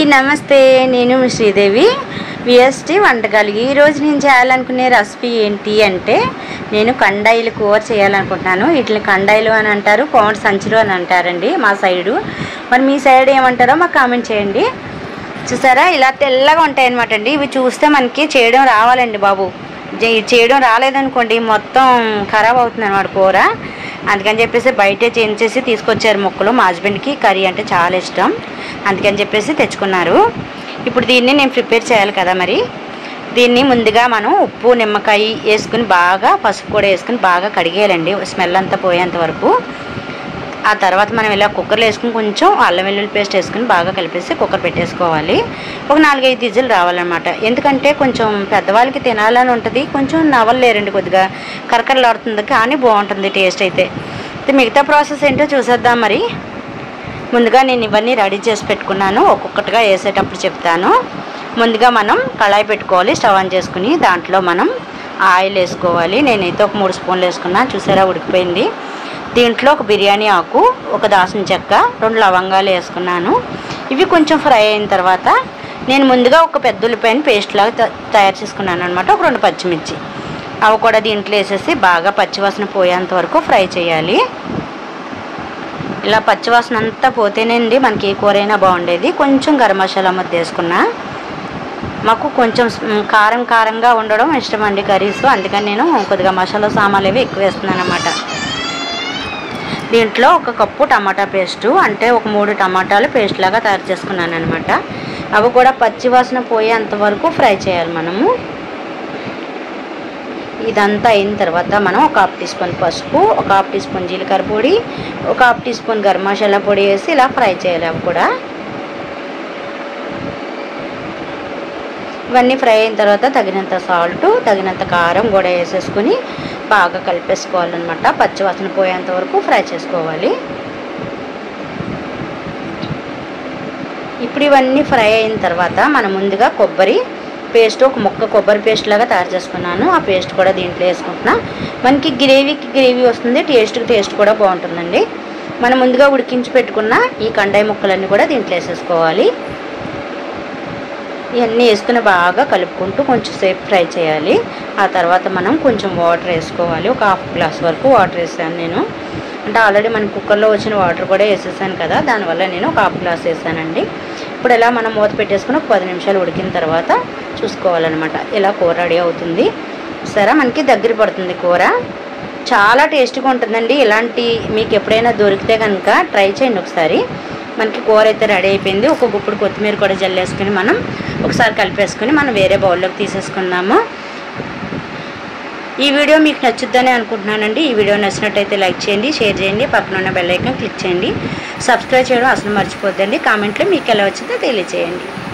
నమస్తే నేను మీ శ్రీదేవి విఎస్టీ వంటకాలు ఈరోజు నేను చేయాలనుకునే రెసిపీ ఏంటి అంటే నేను కండాయిలు కూర చేయాలనుకుంటున్నాను వీటిని కండాయిలు అని అంటారు కోమటి సంచులు అని అంటారండి మా సైడు మరి మీ సైడ్ ఏమంటారో మాకు కామెంట్ చేయండి చూసారా ఇలా తెల్లగా ఉంటాయి అనమాట అండి ఇవి చూస్తే మనకి చేయడం రావాలండి బాబు జే- చేయడం రాలేదనుకోండి మొత్తం ఖరాబ్ అవుతుంది అనమాట కూర అందుకని చెప్పేసి బయటే చేయించేసి తీసుకొచ్చారు మొక్కలు మా హస్బెండ్కి కర్రీ అంటే చాలా ఇష్టం అందుకని చెప్పేసి తెచ్చుకున్నారు ఇప్పుడు దీన్ని నేను ప్రిపేర్ చేయాలి కదా మరి దీన్ని ముందుగా మనం ఉప్పు నిమ్మకాయ వేసుకుని బాగా పసుపు కూడా వేసుకుని బాగా కడిగేయాలండి స్మెల్ అంతా పోయేంత వరకు ఆ తర్వాత మనం ఇలా కుక్కర్లో వేసుకుని కొంచెం అల్లం వెల్లుల్లి పేస్ట్ వేసుకుని బాగా కలిపేసి కుక్కర్ పెట్టేసుకోవాలి ఒక నాలుగైదు విజిల్ రావాలన్నమాట ఎందుకంటే కొంచెం పెద్దవాళ్ళకి తినాలని ఉంటుంది కొంచెం నవ్వలేరండి కొద్దిగా కరకరలాడుతుంది కానీ బాగుంటుంది టేస్ట్ అయితే అయితే మిగతా ప్రాసెస్ ఏంటో చూసేద్దాం మరి ముందుగా నేను ఇవన్నీ రెడీ చేసి పెట్టుకున్నాను ఒక్కొక్కటిగా వేసేటప్పుడు చెప్తాను ముందుగా మనం కళాయి పెట్టుకోవాలి స్టవ్ ఆన్ చేసుకుని దాంట్లో మనం ఆయిల్ వేసుకోవాలి నేనైతే ఒక మూడు స్పూన్లు వేసుకున్నా చూసారా ఉడికిపోయింది దీంట్లో ఒక బిర్యానీ ఆకు ఒక దాసిన చెక్క రెండు లవంగాలు వేసుకున్నాను ఇవి కొంచెం ఫ్రై అయిన తర్వాత నేను ముందుగా ఒక పెద్ద ఉల్లిపాయని పేస్ట్ లాగా త- తయారు చేసుకున్నాను అనమాట ఒక రెండు పచ్చిమిర్చి అవి కూడా దీంట్లో వేసేసి బాగా పచ్చివాసన పోయేంత వరకు ఫ్రై చేయాలి ఇలా పచ్చివాసన అంతా పోతేనండి మనకి ఏ కూర అయినా బాగుండేది కొంచెం గరం మసాలా ముద్ద వేసుకున్నా మాకు కొంచెం మ్, కారం కారంగా ఉండడం ఇష్టం అండి కర్రీస్ అందుకని నేను కొద్దిగా మసాలా సామాన్లు అవి ఎక్కువ వేస్తున్నాను అనమాట దీంట్లో ఒక కప్పు టమాటా పేస్టు అంటే ఒక మూడు టమాటాలు పేస్ట్ లాగా తయారు చేసుకున్నాను అనమాట అవి కూడా పచ్చివాసన పోయేంత వరకు ఫ్రై చేయాలి మనము ఇదంతా అయిన తర్వాత మనం ఒక హాఫ్ టీ స్పూన్ పసుపు ఒక హాఫ్ టీ స్పూన్ జీలకర్ర పొడి ఒక half teaspoon garam masala పొడి వేసి ఇలా ఫ్రై చేయాలి అవి కూడా ఇవన్నీ ఫ్రై అయిన తర్వాత తగినంత సాల్ట్ తగినంత కారం కూడా వేసేసుకుని బాగా కలిపేసుకోవాలన్నమాట పచ్చివాసన పోయేంత వరకు ఫ్రై చేసుకోవాలి ఇప్పుడు ఇవన్నీ ఫ్రై అయిన తర్వాత మనం ముందుగా కొబ్బరి పేస్ట్ ఒక ముక్క కొబ్బరి పేస్ట్ లాగా తయారు చేసుకున్నాను ఆ పేస్ట్ కూడా దీంట్లో వేసుకుంటున్నా మనకి గ్రేవీకి గ్రేవీ వస్తుంది టేస్ట్కి టేస్ట్ కూడా బాగుంటుందండి మనం ముందుగా ఉడికించి పెట్టుకున్న ఈ కండాయి ముక్కలన్నీ కూడా దీంట్లో వేసేసుకోవాలి ఇవన్నీ వేసుకుని బాగా కలుపుకుంటూ కొంచెం సేపు ఫ్రై చేయాలి ఆ తర్వాత మనం కొంచెం వాటర్ వేసుకోవాలి ఒక హాఫ్ గ్లాస్ వరకు వాటర్ వేసాను నేను అంటే ఆల్రెడీ మన కుక్కర్లో వచ్చిన వాటర్ కూడా వేసేసాను కదా దానివల్ల నేను ఒక హాఫ్ గ్లాస్ వేసానండి ఇప్పుడు ఇలా మనం మూత పెట్టేసుకుని ఒక పది నిమిషాలు ఉడికిన తర్వాత చూసుకోవాలన్నమాట ఇలా కూర రెడీ అవుతుంది సరే మనకి దగ్గర పడుతుంది కూర చాలా టేస్ట్గా ఉంటుందండి ఇలాంటి మీకు ఎప్పుడైనా దొరికితే కనుక ట్రై చేయండి ఒకసారి మనకి కూర అయితే రెడీ అయిపోయింది ఒక గుప్పుడు కొత్తిమీర కూడా జల్లేసుకుని మనం ఒకసారి కలిపేసుకుని మనం వేరే బౌల్లోకి తీసేసుకుందాము ఈ వీడియో మీకు నచ్చుద్దని అనుకుంటున్నానండి ఈ వీడియో నచ్చినట్టయితే లైక్ చేయండి షేర్ చేయండి పక్కన ఉన్న బెల్ ఐకాన్ క్లిక్ చేయండి సబ్స్క్రైబ్ చేయడం అసలు మర్చిపోద్దండి కామెంట్లో మీకు ఎలా వచ్చిందో తెలియచేయండి